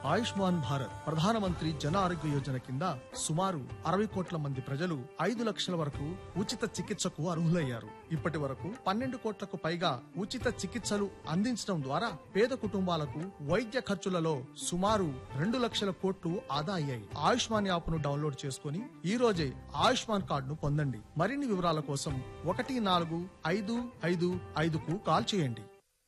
ఆయుష్మాన్ భారత్ ప్రధానమంత్రి జన ఆరోగ్య యోజన కింద సుమారు అరవై కోట్ల మంది ప్రజలు ఐదు లక్షల వరకు ఉచిత చికిత్సకు అర్హులయ్యారు ఇప్పటి వరకు పన్నెండు కోట్లకు పైగా ఉచిత చికిత్సలు అందించడం ద్వారా పేద కుటుంబాలకు వైద్య ఖర్చులలో సుమారు రెండు లక్షల కోట్లు ఆదా అయ్యాయి ఆయుష్మాన్ యాప్ ను డౌన్లోడ్ చేసుకుని ఈ రోజే ఆయుష్మాన్ కార్డును పొందండి మరిన్ని వివరాల కోసం ఒకటి నాలుగు ఐదు ఐదు ఐదుకు కాల్ చేయండి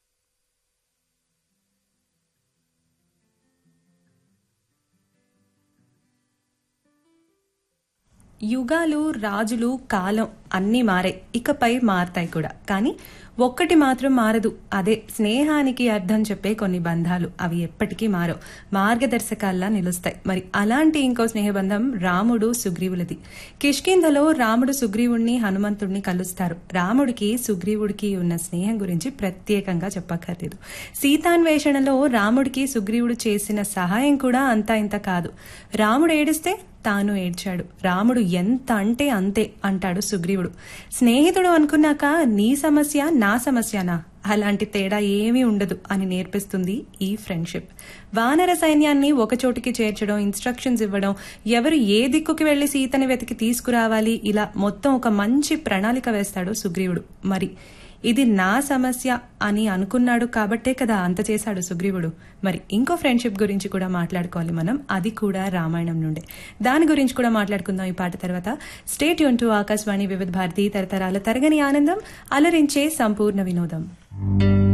యుగాలు రాజులు కాలం అన్నీ మారాయి ఇకపై మారతాయి కూడా కానీ ఒక్కటి మాత్రం మారదు అదే స్నేహానికి అర్థం చెప్పే కొన్ని బంధాలు అవి ఎప్పటికీ మారవు మార్గదర్శకాల్లా నిలుస్తాయి మరి అలాంటి ఇంకో స్నేహబంధం రాముడు సుగ్రీవులది కిష్కింధలో రాముడు సుగ్రీవుణ్ణి హనుమంతుడిని కలుస్తారు రాముడికి సుగ్రీవుడికి ఉన్న స్నేహం గురించి ప్రత్యేకంగా చెప్పక్కర్లేదు సీతాన్వేషణలో రాముడికి సుగ్రీవుడు చేసిన సహాయం కూడా అంతా ఇంత కాదు రాముడు ఏడిస్తే తాను ఏడ్చాడు రాముడు ఎంత అంటే అంతే అంటాడు సుగ్రీవుడు స్నేహితుడు అనుకున్నాక నీ సమస్య నా సమస్యనా అలాంటి తేడా ఏమీ ఉండదు అని నేర్పిస్తుంది ఈ ఫ్రెండ్షిప్ వానర సైన్యాన్ని ఒక చోటికి చేర్చడం ఇన్స్ట్రక్షన్స్ ఇవ్వడం ఎవరు ఏ దిక్కుకి వెళ్లి సీతని వెతికి తీసుకురావాలి ఇలా మొత్తం ఒక మంచి ప్రణాళిక వేస్తాడు సుగ్రీవుడు మరి ఇది నా సమస్య అని అనుకున్నాడు కాబట్టే కదా అంత చేశాడు సుగ్రీవుడు మరి ఇంకో ఫ్రెండ్షిప్ గురించి కూడా మాట్లాడుకోవాలి మనం అది కూడా రామాయణం నుండే దాని గురించి కూడా మాట్లాడుకుందాం ఈ పాట తర్వాత స్టేట్ యూన్ టు ఆకాశవాణి వివిధ భారతి తరతరాల తరగని ఆనందం అలరించే సంపూర్ణ వినోదం